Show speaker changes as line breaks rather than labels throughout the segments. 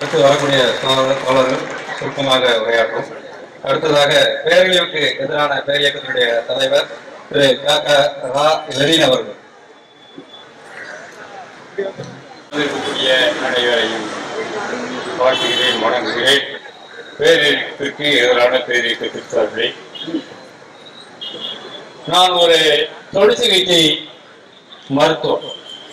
அடுத்து வரக்கூடிய தோழர் தோழர்கள் சுருக்கமாக உரையாற்றும் அடுத்ததாக பேரழிவுக்கு எதிரான பேரியக்கத்தினுடைய தலைவர் திரு க க ரா லெனின் அவர்கள்
இருக்கக்கூடிய அனைவரையும் வாழ்த்துகிறேன் வணங்குகிறேன் பேரிழப்பிற்கு எதிரான பேரிழப்பு சார்பை நான் ஒரு தொடு சிகிச்சை மருத்துவம்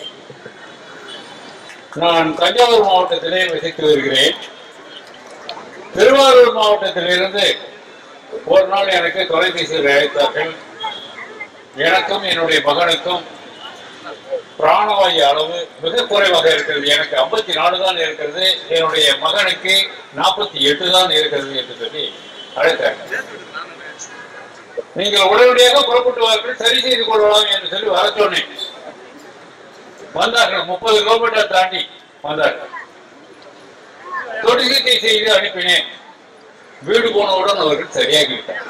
நான் தஞ்சாவூர் மாவட்டத்திலே வசித்து வருகிறேன் திருவாரூர் மாவட்டத்திலிருந்து ஒரு நாள் எனக்கு தொலைபேசியில் அழைத்தார்கள் எனக்கும் என்னுடைய மகனுக்கும் பிராணவாயு அளவு மிக குறைவாக இருக்கிறது எனக்கு ஐம்பத்தி நாலு தான் இருக்கிறது என்னுடைய மகனுக்கு நாற்பத்தி எட்டு தான் இருக்கிறது என்று சொல்லி அழைத்தாங்க நீங்கள் உடனடியாக புறப்பட்டு வாருங்கள் சரி செய்து கொள்ளலாம் என்று சொல்லி வர சொன்னேன் வந்தார்கள் முப்பது கிலோமீட்டர் தாண்டி வந்தார்கள் தொடு சிகிச்சை செய்து அனுப்பினேன் வீடு போனவுடன் அவர்கள் சரியாகிவிட்டார்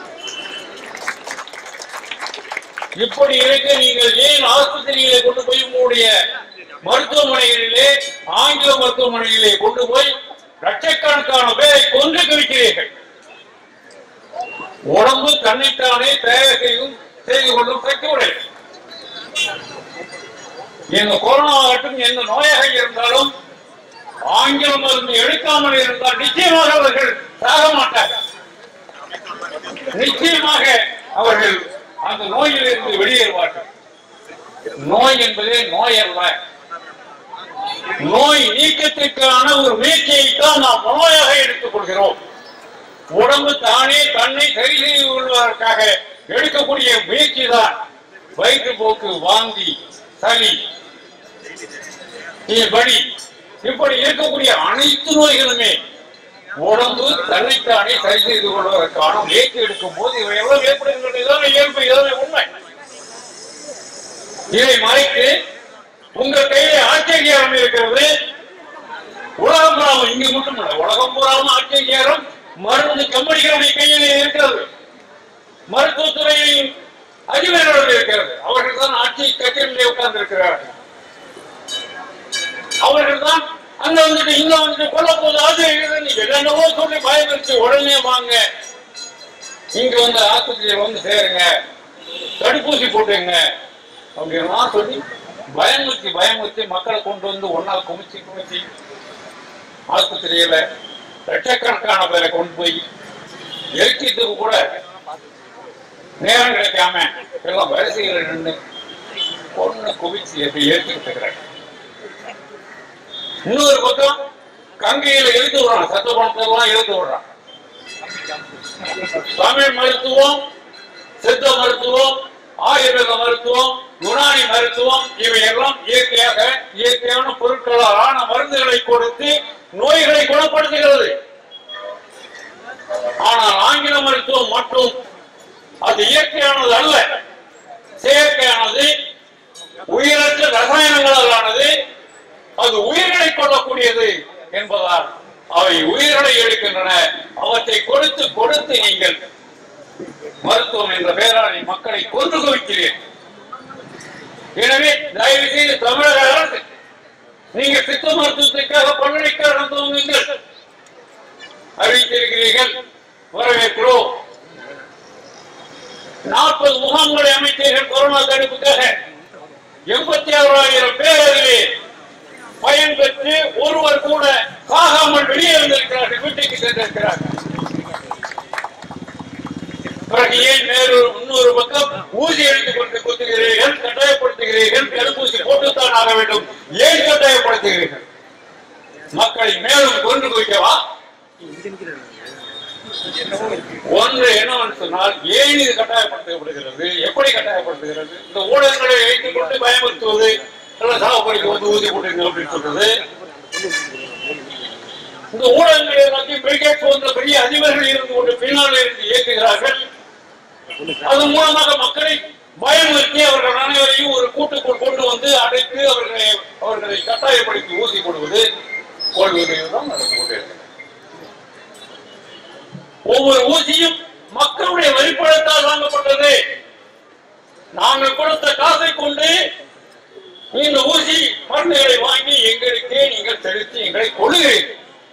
இப்படி இருக்க நீங்கள் ஏன் ஆஸ்பத்திரிகளை கொண்டு போய் உங்களுடைய மருத்துவமனைகளிலே ஆங்கில மருத்துவமனைகளிலே கொண்டு போய் லட்சக்கணக்கான பேரை கொன்று குவிக்கிறீர்கள் உடம்பு தன்னைத்தானே தயார் செய்யும் செய்து கொள்ளும் சக்தி உடையது எந்த கொரோனா ஆகட்டும் எந்த நோயாக இருந்தாலும் ஆங்கில மருந்து எடுக்காமல் இருந்தால் நிச்சயமாக அவர்கள் சாக மாட்டார்கள் நிச்சயமாக அவர்கள் அந்த நோயிலிருந்து வெளியேறுவார்கள் நோய் என்பதே நோய் அல்ல நோய் நீக்கத்திற்கான ஒரு முயற்சியை தான் நாம் நோயாக எடுத்துக் கொள்கிறோம் உடம்பு தானே தன்னை சரி செய்து கொள்வதற்காக எடுக்கக்கூடிய முயற்சி தான் வயிற்றுப்போக்கு வாந்தி சளி வழி இப்படி இருக்கக்கூடிய அனைத்து நோய்களுமே உடம்பு தன்னைத்தானே சரி செய்து கொள்வதற்கான முயற்சி எடுக்கும் போது இவை எவ்வளவு ஏற்படுகின்றது இதான இயல்பு இதான உண்மை இதை மறைத்து உங்கள் கையிலே ஆச்சரியம் இருக்கிறது உலகம் பூராவும் இங்கு மட்டும் இல்ல உலகம் பூராவும் ஆச்சரியம் மருந்து கம்பெனிகளுடைய கையிலே இருக்கிறது மருத்துவத்துறையின் அதிபர்களுடைய இருக்கிறது அவர்கள் தான் ஆட்சி கட்சிகளிலே உட்கார்ந்து இருக்கிறார்கள் அவர்கள் தான் அங்க வந்துட்டு இங்க வந்துட்டு கொல்ல போது அது இது நீங்க என்னென்னவோ சொல்லி பயமுறுத்தி உடனே வாங்க இங்க வந்து ஆஸ்பத்திரியில வந்து சேருங்க தடுப்பூசி போட்டுங்க அப்படின்லாம் சொல்லி பயமுறுத்தி பயமுறுத்தி மக்களை கொண்டு வந்து ஒன்னா குமிச்சு குமிச்சு ஆஸ்பத்திரியில லட்சக்கணக்கான பேரை கொண்டு போய் எரிக்கிறதுக்கு கூட நேரம் கிடைக்காம எல்லாம் வரிசையில் நின்று ஒண்ணு குவிச்சு எப்படி ஏற்றிக்கிட்டு இருக்கிறாங்க இன்னொரு பக்கம் கங்கையில இழுத்து விடுறான் சத்த பணத்தெல்லாம் இழுத்து விடுறான் தமிழ் மருத்துவம் சித்த மருத்துவம் ஆயுர்வேத மருத்துவம் யுனானி மருத்துவம் இவையெல்லாம் இயற்கையாக இயற்கையான பொருட்களால் ஆன மருந்துகளை கொடுத்து நோய்களை குணப்படுத்துகிறது ஆனால் ஆங்கில மருத்துவம் மட்டும் அது இயற்கையானது அல்ல செயற்கையானது உயிரற்ற ரசாயனங்களால் ஆனது அது உயிர்களை கொள்ளக்கூடியது என்பதால் அவை உயிர்களை எடுக்கின்றன அவற்றை கொடுத்து கொடுத்து நீங்கள் மருத்துவம் என்ற பெயரால் மக்களை கொன்று குவிக்கிறீர்கள் எனவே தயவு செய்து தமிழக அரசு நீங்க சித்த மருத்துவத்திற்காக பல்கலைக்கழகம் துவங்குங்கள் அறிவித்திருக்கிறீர்கள் வரவேற்கிறோம் நாற்பது முகாம்களை அமைத்தீர்கள் கொரோனா தடுப்புக்காக எண்பத்தி ஆறாயிரம் பேர் அதிலே பயன் பெற்று ஒருவர் கூட சாகாமல் வெளியே வந்திருக்கிறார்கள் வீட்டுக்கு சென்றிருக்கிறார்கள் பிறகு ஏன் வேறு இன்னொரு பக்கம் ஊசி எடுத்துக் கொண்டு குத்துகிறீர்கள் கட்டாயப்படுத்துகிறீர்கள் தடுப்பூசி போட்டுத்தான் ஆக வேண்டும் ஏன் கட்டாயப்படுத்துகிறீர்கள் மக்களை மேலும் கொண்டு குவிக்கவா ஒன்று என்னவென்று சொன்னால் ஏன் இது கட்டாயப்படுத்தப்படுகிறது எப்படி கட்டாயப்படுத்துகிறது இந்த ஊடகங்களை வைத்துக் கொண்டு பயமுறுத்துவது எல்லாம் சாகுபடிக்கு வந்து ஊதி போட்டுங்க அப்படின்னு சொல்றது இந்த ஊடகங்களை எல்லாத்தையும் பிரிகேட் போன்ற பெரிய அதிபர்கள் இருந்து கொண்டு பின்னால் இருந்து இயக்குகிறார்கள் அதன் மூலமாக மக்களை பயமுறுத்தி அவர்கள் அனைவரையும் ஒரு கூட்டுக்குள் கொண்டு வந்து அடைத்து அவர்களை அவர்களை கட்டாயப்படுத்தி ஊசி போடுவது கொள்வது தான் நடந்து கொண்டிருக்கிறது ஒவ்வொரு ஊசியும் மக்களுடைய வரிப்படத்தால் வாங்கப்பட்டது நாங்கள் கொடுத்த காசை கொண்டு இந்த ஊசி மருந்துகளை வாங்கி எங்களுக்கே நீங்கள் செலுத்தி எங்களை கொள்ளுகிறீர்கள்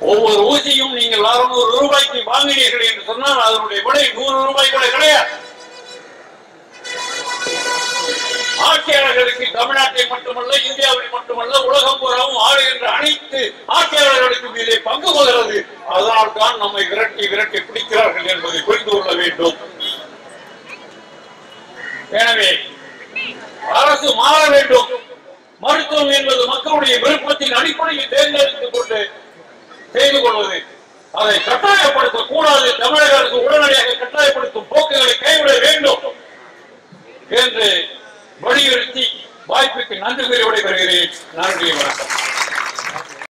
ஒவ்வொரு ஊசியும் நீங்கள் அறுநூறு ரூபாய்க்கு வாங்கினீர்கள் என்று சொன்னால் அதனுடைய விலை நூறு ரூபாய் கூட கிடையாது ஆட்சியாளர்களுக்கு தமிழ்நாட்டை மட்டுமல்ல இந்தியாவில் மட்டுமல்ல உலகம் பூராவும் ஆளுகின்ற அனைத்து ஆட்சியாளர்களுக்கும் இதை பங்கு கொள்கிறது அதனால் தான் நம்மை விரட்டி விரட்டி பிடிக்கிறார்கள் என்பதை புரிந்து கொள்ள வேண்டும் எனவே அரசு மாற வேண்டும் மருத்துவம் என்பது மக்களுடைய விருப்பத்தின் அடிப்படையில் தேர்ந்தெடுத்துக் கொண்டு செய்து கொள்வது அதை கட்டாயப்படுத்த கூடாது தமிழக அரசு உடனடியாக கட்டாயப்படுத்தும் போக்குகளை கைவிட வேண்டும் என்று வலியுறுத்தி வாய்ப்புக்கு நன்றி கூறி விடைபெறுகிறேன் நன்றி வணக்கம்